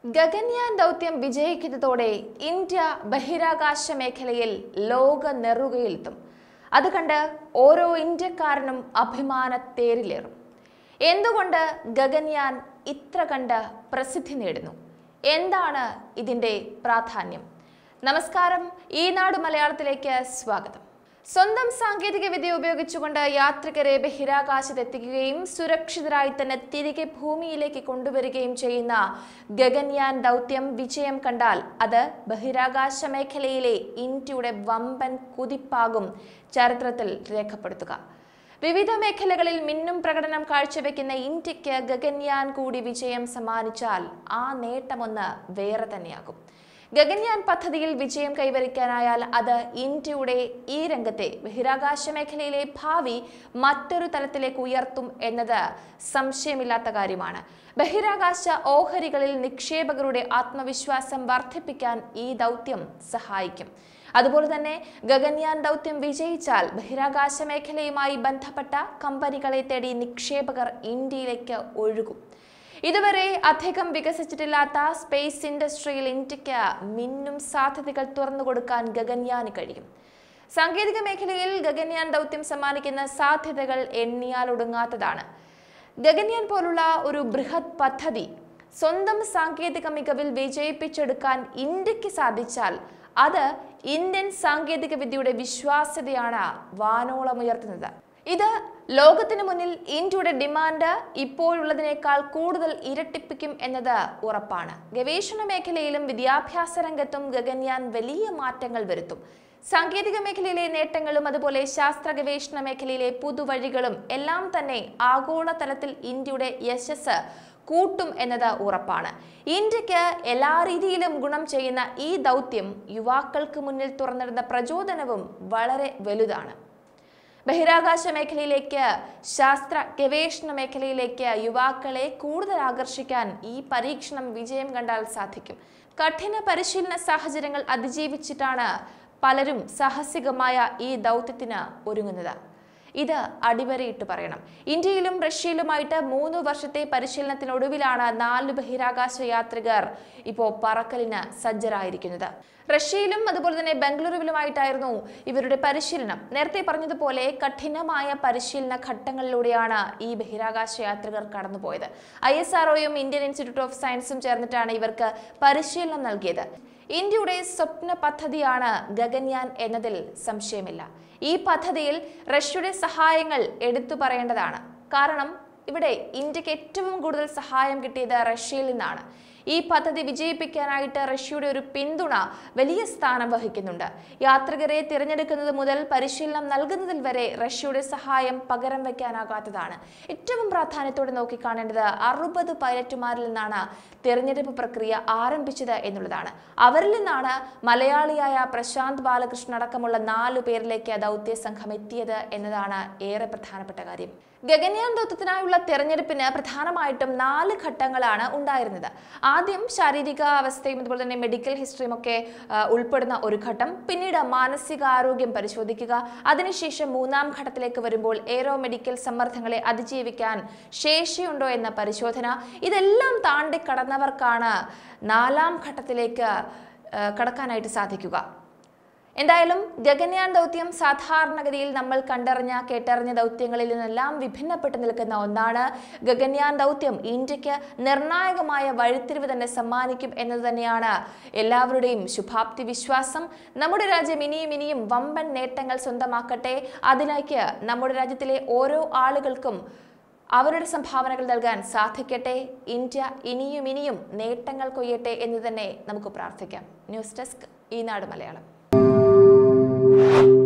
ഗഗൻയാൻ ദൗത്യം വിജയിക്കുന്നതോടെ ഇന്ത്യ ബഹിരാകാശ മേഖലയിൽ ലോക നെറുകയിലെത്തും അത് കണ്ട് ഓരോ ഇന്ത്യക്കാരനും അഭിമാനത്തേരിലേറും എന്തുകൊണ്ട് ഗഗൻയാൻ ഇത്ര കണ്ട് പ്രസിദ്ധി നേടുന്നു എന്താണ് ഇതിന്റെ പ്രാധാന്യം നമസ്കാരം ഈ നാട് മലയാളത്തിലേക്ക് സ്വാഗതം സ്വന്തം സാങ്കേതിക വിദ്യ ഉപയോഗിച്ചുകൊണ്ട് യാത്രികരെ ബഹിരാകാശത്തെത്തിക്കുകയും സുരക്ഷിതരായി തന്നെ തിരികെ ഭൂമിയിലേക്ക് കൊണ്ടുവരികയും ചെയ്യുന്ന ഗഗൻയാൻ ദൗത്യം വിജയം കണ്ടാൽ അത് ബഹിരാകാശ മേഖലയിലെ ഇന്ത്യയുടെ വമ്പൻ കുതിപ്പാകും ചരിത്രത്തിൽ രേഖപ്പെടുത്തുക വിവിധ മേഖലകളിൽ മിന്നും പ്രകടനം കാഴ്ചവെക്കുന്ന ഇന്ത്യക്ക് ഗഗൻയാൻ കൂടി വിജയം സമ്മാനിച്ചാൽ ആ നേട്ടമൊന്ന് വേറെ തന്നെയാകും ഗഗൻയാൻ പദ്ധതിയിൽ വിജയം കൈവരിക്കാനായാൽ അത് ഇന്ത്യയുടെ ഈ രംഗത്തെ ബഹിരാകാശ മേഖലയിലെ ഭാവി മറ്റൊരു തലത്തിലേക്ക് ഉയർത്തും എന്നത് സംശയമില്ലാത്ത കാര്യമാണ് ബഹിരാകാശ ഓഹരികളിൽ നിക്ഷേപകരുടെ ആത്മവിശ്വാസം വർദ്ധിപ്പിക്കാൻ ഈ ദൗത്യം സഹായിക്കും അതുപോലെ തന്നെ ഗഗൻയാൻ ദൗത്യം വിജയിച്ചാൽ ബഹിരാകാശ മേഖലയുമായി ബന്ധപ്പെട്ട കമ്പനികളെ തേടി നിക്ഷേപകർ ഇന്ത്യയിലേക്ക് ഒഴുകും ഇതുവരെ അധികം വികസിച്ചിട്ടില്ലാത്ത സ്പേസ് ഇൻഡസ്ട്രിയിൽ ഇന്ത്യക്ക് മിന്നും സാധ്യതകൾ തുറന്നു കൊടുക്കാൻ ഗഗൻയാന് കഴിയും സാങ്കേതിക മേഖലയിൽ ഗഗൻയാൻ ദൗത്യം സമ്മാനിക്കുന്ന സാധ്യതകൾ എണ്ണിയാൽ ഒടുങ്ങാത്തതാണ് ഗഗൻയാൻ പോലുള്ള ഒരു ബൃഹത് പദ്ധതി സ്വന്തം സാങ്കേതിക മികവിൽ വിജയിപ്പിച്ചെടുക്കാൻ ഇന്ത്യക്ക് സാധിച്ചാൽ അത് ഇന്ത്യൻ സാങ്കേതിക വിദ്യയുടെ വിശ്വാസ്യതയാണ് വാനോളം ഉയർത്തുന്നത് ഇത് ലോകത്തിന് മുന്നിൽ ഇന്ത്യയുടെ ഡിമാൻഡ് ഇപ്പോഴുള്ളതിനേക്കാൾ കൂടുതൽ ഇരട്ടിപ്പിക്കും എന്നത് ഉറപ്പാണ് ഗവേഷണ മേഖലയിലും വിദ്യാഭ്യാസ രംഗത്തും ഗഗൻയാൻ വലിയ മാറ്റങ്ങൾ വരുത്തും സാങ്കേതിക മേഖലയിലെ നേട്ടങ്ങളും അതുപോലെ ശാസ്ത്ര ഗവേഷണ മേഖലയിലെ പുതുവഴികളും എല്ലാം തന്നെ ആഗോളതലത്തിൽ ഇന്ത്യയുടെ യശസ് കൂട്ടും എന്നത് ഉറപ്പാണ് ഇന്ത്യക്ക് എല്ലാ രീതിയിലും ഗുണം ചെയ്യുന്ന ഈ ദൗത്യം യുവാക്കൾക്ക് മുന്നിൽ തുറന്നിടുന്ന പ്രചോദനവും വളരെ വലുതാണ് ബഹിരാകാശ മേഖലയിലേക്ക് ശാസ്ത്ര ഗവേഷണ മേഖലയിലേക്ക് യുവാക്കളെ കൂടുതൽ ആകർഷിക്കാൻ ഈ പരീക്ഷണം വിജയം കണ്ടാൽ സാധിക്കും കഠിന പരിശീലന സാഹചര്യങ്ങൾ അതിജീവിച്ചിട്ടാണ് പലരും സാഹസികമായ ഈ ദൗത്യത്തിന് ഒരുങ്ങുന്നത് ഇത് അടിവരയിട്ട് പറയണം ഇന്ത്യയിലും റഷ്യയിലുമായിട്ട് മൂന്ന് വർഷത്തെ പരിശീലനത്തിനൊടുവിലാണ് നാല് ബഹിരാകാശ യാത്രികർ ഇപ്പോൾ പറക്കലിന് സജ്ജരായിരിക്കുന്നത് റഷ്യയിലും അതുപോലെ തന്നെ ബംഗളൂരുവിലുമായിട്ടായിരുന്നു ഇവരുടെ പരിശീലനം നേരത്തെ പറഞ്ഞതുപോലെ കഠിനമായ പരിശീലന ഘട്ടങ്ങളിലൂടെയാണ് ഈ ബഹിരാകാശ യാത്രികർ കടന്നുപോയത് ഐ എസ് ആർഒയും ഇന്ത്യൻ ഇൻസ്റ്റിറ്റ്യൂട്ട് ഓഫ് സയൻസും ചേർന്നിട്ടാണ് ഇവർക്ക് പരിശീലനം നൽകിയത് ഇന്ത്യയുടെ സ്വപ്ന പദ്ധതിയാണ് ഗഗൻയാൻ എന്നതിൽ സംശയമില്ല ഈ പദ്ധതിയിൽ റഷ്യയുടെ സഹായങ്ങൾ എടുത്തു പറയേണ്ടതാണ് കാരണം ഇവിടെ ഇന്ത്യക്ക് ഏറ്റവും കൂടുതൽ സഹായം കിട്ടിയത് റഷ്യയിൽ നിന്നാണ് ഈ പദ്ധതി വിജയിപ്പിക്കാനായിട്ട് റഷ്യയുടെ ഒരു പിന്തുണ വലിയ സ്ഥാനം വഹിക്കുന്നുണ്ട് യാത്രികരെ തിരഞ്ഞെടുക്കുന്നത് മുതൽ പരിശീലനം നൽകുന്നതിൽ വരെ റഷ്യയുടെ സഹായം പകരം വയ്ക്കാനാകാത്തതാണ് ഏറ്റവും പ്രാധാന്യത്തോടെ നോക്കിക്കാണേണ്ടത് അറുപത് പൈലറ്റുമാരിൽ നിന്നാണ് തിരഞ്ഞെടുപ്പ് പ്രക്രിയ ആരംഭിച്ചത് എന്നുള്ളതാണ് അവരിൽ നിന്നാണ് മലയാളിയായ പ്രശാന്ത് ബാലകൃഷ്ണൻ അടക്കമുള്ള നാലു പേരിലേക്ക് ദൗത്യ സംഘം എത്തിയത് എന്നതാണ് ഏറെ പ്രധാനപ്പെട്ട കാര്യം ഗഗൻയാൻ ദൗത്യത്തിനായുള്ള തെരഞ്ഞെടുപ്പിന് പ്രധാനമായിട്ടും നാല് ഘട്ടങ്ങളാണ് ഉണ്ടായിരുന്നത് ആദ്യം ശാരീരിക അവസ്ഥയും അതുപോലെ തന്നെ മെഡിക്കൽ ഹിസ്റ്ററിയും ഒക്കെ ആ, ഉൾപ്പെടുന്ന ഒരു ഘട്ടം പിന്നീട് മാനസികാരോഗ്യം പരിശോധിക്കുക അതിനുശേഷം മൂന്നാം ഘട്ടത്തിലേക്ക് വരുമ്പോൾ എയ്റോ മെഡിക്കൽ സമ്മർദ്ദങ്ങളെ അതിജീവിക്കാൻ ശേഷിയുണ്ടോ എന്ന പരിശോധന ഇതെല്ലാം താണ്ടി കടന്നവർക്കാണ് നാലാം ഘട്ടത്തിലേക്ക് ആ, കടക്കാനായിട്ട് സാധിക്കുക എന്തായാലും ഗഗൻയാൻ ദൗത്യം സാധാരണഗതിയിൽ നമ്മൾ കണ്ടറിഞ്ഞ കേട്ടറിഞ്ഞ ദൗത്യങ്ങളിൽ നിന്നെല്ലാം വിഭിന്നപ്പെട്ട് നിൽക്കുന്ന ഒന്നാണ് ഗഗൻയാൻ ദൗത്യം ഇന്ത്യക്ക് നിർണായകമായ വഴിത്തിരിവ് തന്നെ സമ്മാനിക്കും എന്നത് തന്നെയാണ് എല്ലാവരുടെയും ശുഭാപ്തി വിശ്വാസം നമ്മുടെ രാജ്യം ഇനിയും ഇനിയും വമ്പൻ നേട്ടങ്ങൾ സ്വന്തമാക്കട്ടെ അതിലേക്ക് നമ്മുടെ രാജ്യത്തിലെ ഓരോ ആളുകൾക്കും അവരുടെ സംഭാവനകൾ നൽകാൻ സാധിക്കട്ടെ ഇന്ത്യ ഇനിയും ഇനിയും നേട്ടങ്ങൾ കൊയ്യട്ടെ എന്ന് തന്നെ നമുക്ക് പ്രാർത്ഥിക്കാം ന്യൂസ് ഡെസ്ക് ഈ നാട് മലയാളം